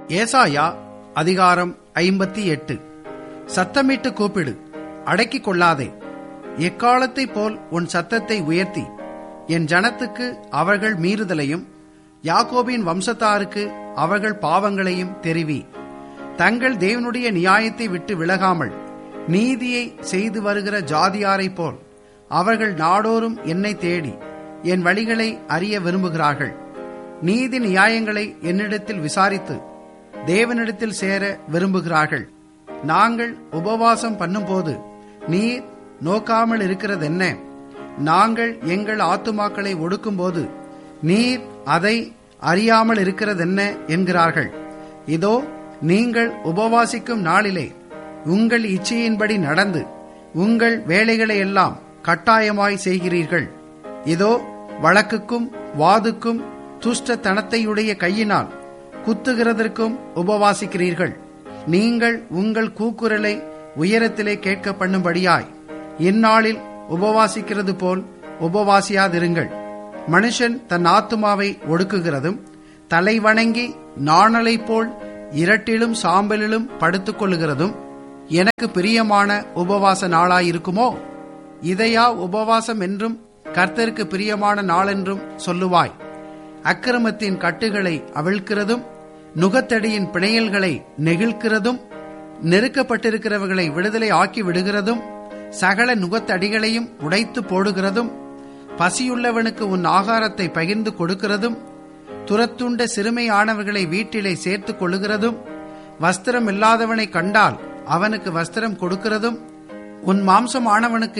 ஏசாயா அதிகாரம் ஐம்பத்தி எட்டு சத்தமிட்டு கூப்பிடு அடக்கிக் கொள்ளாதே எக்காலத்தைப் போல் உன் சத்தத்தை உயர்த்தி என் ஜனத்துக்கு அவர்கள் மீறுதலையும் யாக்கோபின் வம்சத்தாருக்கு அவர்கள் பாவங்களையும் தெரிவி தங்கள் தேவனுடைய நியாயத்தை விட்டு விலகாமல் நீதியை செய்து வருகிற ஜாதியாரைப் போல் அவர்கள் நாடோறும் என்னை தேடி என் வழிகளை அறிய விரும்புகிறார்கள் நீதி நியாயங்களை என்னிடத்தில் விசாரித்து தேவனிடத்தில் சேர விரும்புகிறார்கள் நாங்கள் உபவாசம் பண்ணும்போது நீர் நோக்காமல் இருக்கிறதென்ன நாங்கள் எங்கள் ஆத்துமாக்களை ஒடுக்கும்போது நீர் அதை அறியாமல் இருக்கிறதென்ன என்கிறார்கள் இதோ நீங்கள் உபவாசிக்கும் நாளிலே உங்கள் இச்சையின்படி நடந்து உங்கள் வேலைகளை எல்லாம் கட்டாயமாய் செய்கிறீர்கள் இதோ வழக்குக்கும் வாதுக்கும் துஷ்டத்தனத்தையுடைய கையினால் குத்துகிறதற்கும் உபவாசிக்கிறீர்கள் நீங்கள் உங்கள் கூக்குரலை உயரத்திலே கேட்க பண்ணும்படியாய் இந்நாளில் உபவாசிக்கிறது போல் உபவாசியாதிருங்கள் மனுஷன் தன் ஆத்துமாவை ஒடுக்குகிறதும் தலை வணங்கி நாணலைப் போல் இரட்டிலும் சாம்பலிலும் படுத்துக் கொள்ளுகிறதும் எனக்கு பிரியமான உபவாச நாளாயிருக்குமோ இதையா உபவாசம் என்றும் கர்த்தருக்கு பிரியமான நாளென்றும் சொல்லுவாய் அக்கிரமத்தின் கட்டுகளை அவிழ்க்கிறதும் நுகத்தடியின் பிணையல்களை நெகிழ்க்கிறதும் நெருக்கப்பட்டிருக்கிறவர்களை விடுதலை ஆக்கி விடுகிறதும் சகல நுகத்தடிகளையும் உடைத்து போடுகிறதும் பசியுள்ளவனுக்கு உன் ஆகாரத்தை பகிர்ந்து கொடுக்கிறதும் துரத்துண்ட சிறுமையானவர்களை வீட்டிலே சேர்த்துக் கொள்ளுகிறதும் வஸ்திரம் இல்லாதவனை கண்டால் அவனுக்கு வஸ்திரம் கொடுக்கிறதும் உன் மாம்சமானவனுக்கு